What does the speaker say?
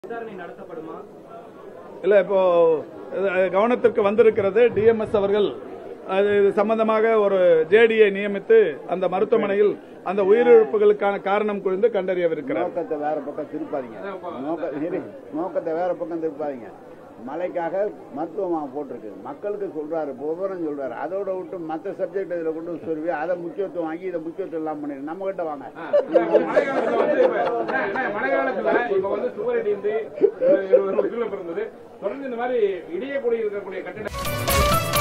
விசாரணை நடத்தப்படுமா இல்ல இப்போ இது கவனத்திற்கு வந்திருக்கிறது டிஎம்எஸ் அவர்கள் அது இது சம்பந்தமாக ஒரு ஜேடியை நியமித்து அந்த மருத்துவமனையில் அந்த உயிரிழப்புகளுக்கான காரணம் குறித்து கண்டறியவிருக்கிறார் நோக்கத்தை வேற பக்கம் திருப்பாதீங்க நோக்க இரு. நோக்கத்தை வேற பக்கம் திருப்பாதீங்க மலைக்காக மருத்துவமாக போட்டிருக்கு மக்களுக்கு சொல்றாரு விவரம் சொல்றாரு அதோட விட்டு மற்ற சப்ஜெக்ட் இதுல கொண்டு வந்து சொல்லி அதை முக்கியத்துவம் வாங்கி இதை முக்கியத்துவம் இல்லாம பண்ணிடு நம்ம கிட்ட வாங்க மழை காலத்துல வந்து இப்ப அண்ணா, அண்ணா, மழை காலத்துல இப்ப வந்து சுவர் இடிந்து இருபது இருபது இருந்தது தொடர்ந்து இந்த மாதிரி இடியக்கூடிய இருக்கக்கூடிய கட்டிட